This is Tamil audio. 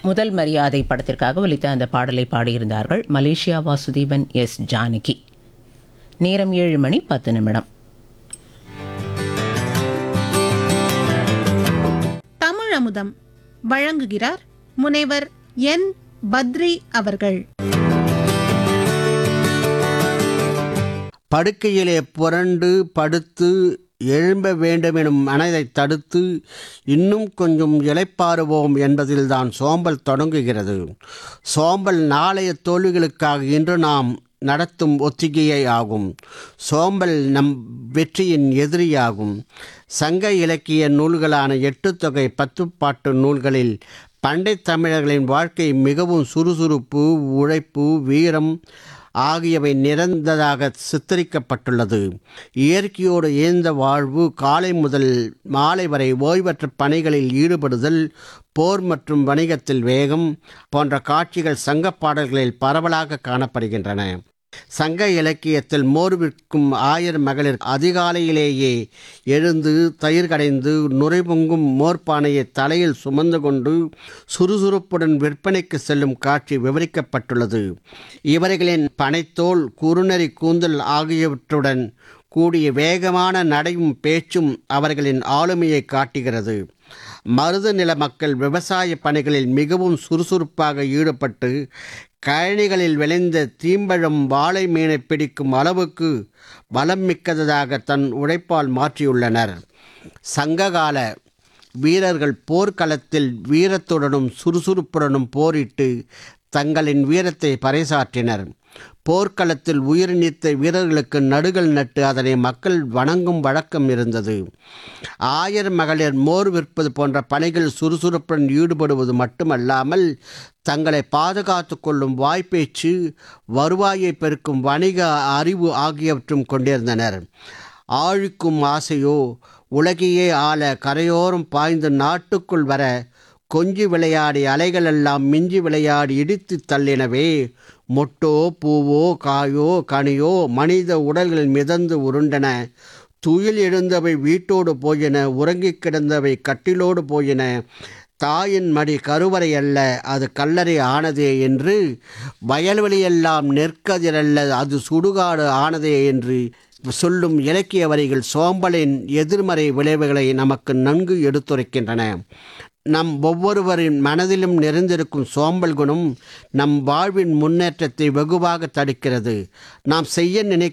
முதல் மரியாதை படத்திற்காக ஒலித்த அந்த பாடலை பாடியிருந்தார்கள் மலேசியா வாசுதேவன் எஸ் ஜானகி நேரம் ஏழு மணி பத்து நிமிடம் தமிழ் அமுதம் வழங்குகிறார் முனைவர் என் பத்ரி அவர்கள் படுக்கையிலே புரண்டு படுத்து எழும்ப வேண்டுமெனும் மனதை தடுத்து இன்னும் கொஞ்சம் இளைப்பாறுவோம் என்பதில்தான் சோம்பல் தொடங்குகிறது சோம்பல் நாளைய தோல்விகளுக்காக இன்று நாம் நடத்தும் ஒத்திகையை ஆகும் சோம்பல் நம் வெற்றியின் எதிரியாகும் சங்க இலக்கிய நூல்களான எட்டுத்தொகை பத்துப்பாட்டு நூல்களில் பண்டைத் தமிழர்களின் வாழ்க்கை மிகவும் சுறுசுறுப்பு உழைப்பு வீரம் ஆகியவை நிறைந்ததாக சித்தரிக்கப்பட்டுள்ளது இயற்கையோடு இயந்த வாழ்வு காலை முதல் மாலை வரை ஓய்வற்ற பணிகளில் ஈடுபடுதல் போர் மற்றும் வணிகத்தில் வேகம் போன்ற காட்சிகள் சங்க பாடல்களில் பரவலாக காணப்படுகின்றன சங்க இலக்கியத்தில் மோர் விற்கும் ஆயர் மகளிர் அதிகாலையிலேயே எழுந்து தயிர் கடைந்து நுரைபொங்கும் மோர்பானையை தலையில் சுமந்து கொண்டு சுறுசுறுப்புடன் விற்பனைக்கு செல்லும் காட்சி விவரிக்கப்பட்டுள்ளது இவர்களின் பனைத்தோல் குறுநரி கூந்தல் ஆகியவற்றுடன் கூடிய வேகமான நடையும் பேச்சும் அவர்களின் ஆளுமையை காட்டுகிறது மருத நில மக்கள் விவசாய பணிகளில் மிகவும் சுறுசுறுப்பாக ஈடுபட்டு கழனிகளில் விளைந்த தீம்பழம் வாழை மீனை பிடிக்கும் அளவுக்கு பலம் மிக்கதாக தன் உழைப்பால் மாற்றியுள்ளனர் சங்ககால வீரர்கள் போர்க்களத்தில் வீரத்துடனும் சுறுசுறுப்புடனும் போரிட்டு தங்களின் வீரத்தை பறைசாற்றினர் போர்க்களத்தில் உயிர் நீத்த வீரர்களுக்கு நடுகள் நட்டு அதனை மக்கள் வணங்கும் வழக்கம் இருந்தது ஆயர் மகளிர் மோர் விற்பது போன்ற பணிகள் சுறுசுறுப்புடன் ஈடுபடுவது மட்டுமல்லாமல் தங்களை பாதுகாத்து கொள்ளும் வாய்ப்பேச்சு வருவாயை பெருக்கும் வணிக அறிவு ஆகியவற்றும் கொண்டிருந்தனர் ஆழிக்கும் ஆசையோ உலகையே ஆள கரையோரம் பாய்ந்து நாட்டுக்குள் வர கொஞ்சி விளையாடி அலைகளெல்லாம் மிஞ்சி விளையாடி இடித்து தள்ளினவே மொட்டோ பூவோ காயோ கனியோ மனித உடல்கள் மிதந்து உருண்டன துயில் எழுந்தவை வீட்டோடு போயின உறங்கிக் கிடந்தவை கட்டிலோடு போயின தாயின் மடி கருவறை அல்ல அது கல்லறை ஆனதே என்று வயல்வெளியெல்லாம் நெற்கதிரல்ல அது சுடுகாடு ஆனதே என்று சொல்லும் இலக்கிய வரிகள் சோம்பலின் எதிர்மறை விளைவுகளை நமக்கு நன்கு எடுத்துரைக்கின்றன நம் ஒவ்வொருவரின் மனதிலும் நிறைந்திருக்கும் சோம்பல் குணம் நம் வாழ்வின் முன்னேற்றத்தை வெகுவாக தடுக்கிறது நாம் செய்ய நினைக்கும்